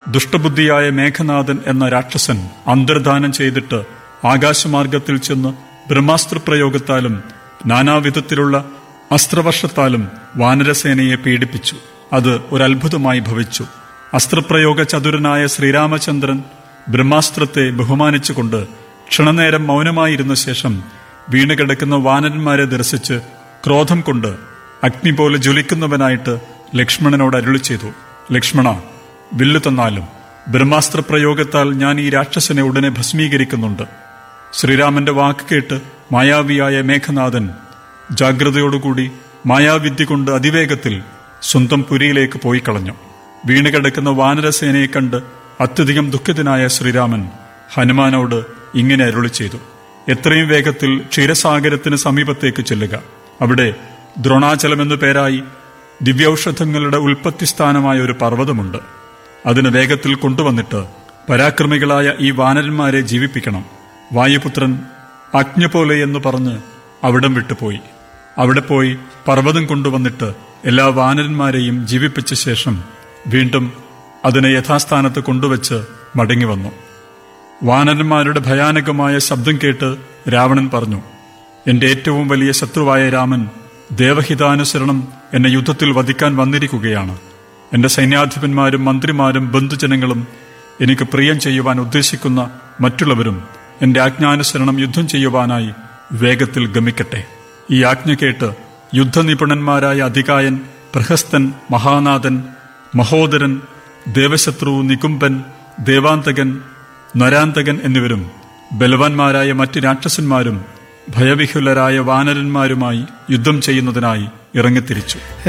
ദുഷ്ടബുദ്ധിയായ മേഘനാഥൻ എന്ന രാക്ഷസൻ അന്തർദാനം ചെയ്തിട്ട് ആകാശമാർഗത്തിൽ ചെന്ന് ബ്രഹ്മാസ്ത്രപ്രയോഗത്താലും നാനാവിധത്തിലുള്ള അസ്ത്രവർഷത്താലും വാനരസേനയെ പീഡിപ്പിച്ചു അത് ഒരത്ഭുതമായി ഭവിച്ചു അസ്ത്രപ്രയോഗ ചതുരനായ ശ്രീരാമചന്ദ്രൻ ബ്രഹ്മാസ്ത്രത്തെ ബഹുമാനിച്ചുകൊണ്ട് ക്ഷണനേരം മൗനമായിരുന്ന ശേഷം വീണുകിടക്കുന്ന വാനരന്മാരെ ദർശിച്ച് ക്രോധം കൊണ്ട് അഗ്നി പോലെ ജ്വലിക്കുന്നവനായിട്ട് ലക്ഷ്മണനോട് അരുളി ചെയ്തു ലക്ഷ്മണ വില്ലു തന്നാലും ബ്രഹ്മാസ്ത്ര പ്രയോഗത്താൽ ഞാൻ ഈ രാക്ഷസനെ ഉടനെ ഭസ്മീകരിക്കുന്നുണ്ട് ശ്രീരാമന്റെ വാക്ക് കേട്ട് മായാവിയായ മേഘനാഥൻ ജാഗ്രതയോടുകൂടി മായാവിദ്യ കൊണ്ട് അതിവേഗത്തിൽ സ്വന്തം പുരിയിലേക്ക് പോയി കളഞ്ഞു വീണുകിടക്കുന്ന വാനരസേനയെ കണ്ട് അത്യധികം ദുഃഖിതനായ ശ്രീരാമൻ ഹനുമാനോട് ഇങ്ങനെ അരുളി ചെയ്തു എത്രയും വേഗത്തിൽ ക്ഷീരസാഗരത്തിന് സമീപത്തേക്ക് ചെല്ലുക അവിടെ ദ്രോണാചലമെന്നു പേരായി ദിവ്യൌഷധങ്ങളുടെ ഉൽപ്പത്തി സ്ഥാനമായ ഒരു പർവ്വതമുണ്ട് അതിന് വേഗത്തിൽ കൊണ്ടുവന്നിട്ട് പരാക്രമികളായ ഈ വാനരന്മാരെ ജീവിപ്പിക്കണം വായുപുത്രൻ അജ്ഞ പോലെ എന്ന് പറഞ്ഞ് അവിടം വിട്ടുപോയി അവിടെ പോയി പർവ്വതം കൊണ്ടുവന്നിട്ട് എല്ലാ വാനരന്മാരെയും ജീവിപ്പിച്ച ശേഷം വീണ്ടും അതിനെ യഥാസ്ഥാനത്ത് കൊണ്ടുവച്ച് മടങ്ങി വന്നു വാനരന്മാരുടെ ഭയാനകമായ ശബ്ദം കേട്ട് രാവണൻ പറഞ്ഞു എന്റെ ഏറ്റവും വലിയ ശത്രുവായ രാമൻ ദേവഹിതാനുസരണം എന്നെ യുദ്ധത്തിൽ വധിക്കാൻ വന്നിരിക്കുകയാണ് എന്റെ സൈന്യാധിപന്മാരും മന്ത്രിമാരും ബന്ധുജനങ്ങളും എനിക്ക് പ്രിയം ചെയ്യുവാൻ ഉദ്ദേശിക്കുന്ന മറ്റുള്ളവരും എന്റെ ആജ്ഞാനുസരണം യുദ്ധം ചെയ്യുവാനായി വേഗത്തിൽ ഗമിക്കട്ടെ ഈ ആജ്ഞ കേട്ട് യുദ്ധനിപുണന്മാരായ അധികായൻ പ്രഹസ്തൻ മഹാനാഥൻ മഹോദരൻ ദേവശത്രു നികുംബൻ ദേവാന്തകൻ നരാന്തകൻ എന്നിവരും ബലവാന്മാരായ മറ്റ് രാക്ഷസന്മാരും ഭയവിഹുലരായ വാനരന്മാരുമായി യുദ്ധം ചെയ്യുന്നതിനായി ഇറങ്ങിത്തിരിച്ചു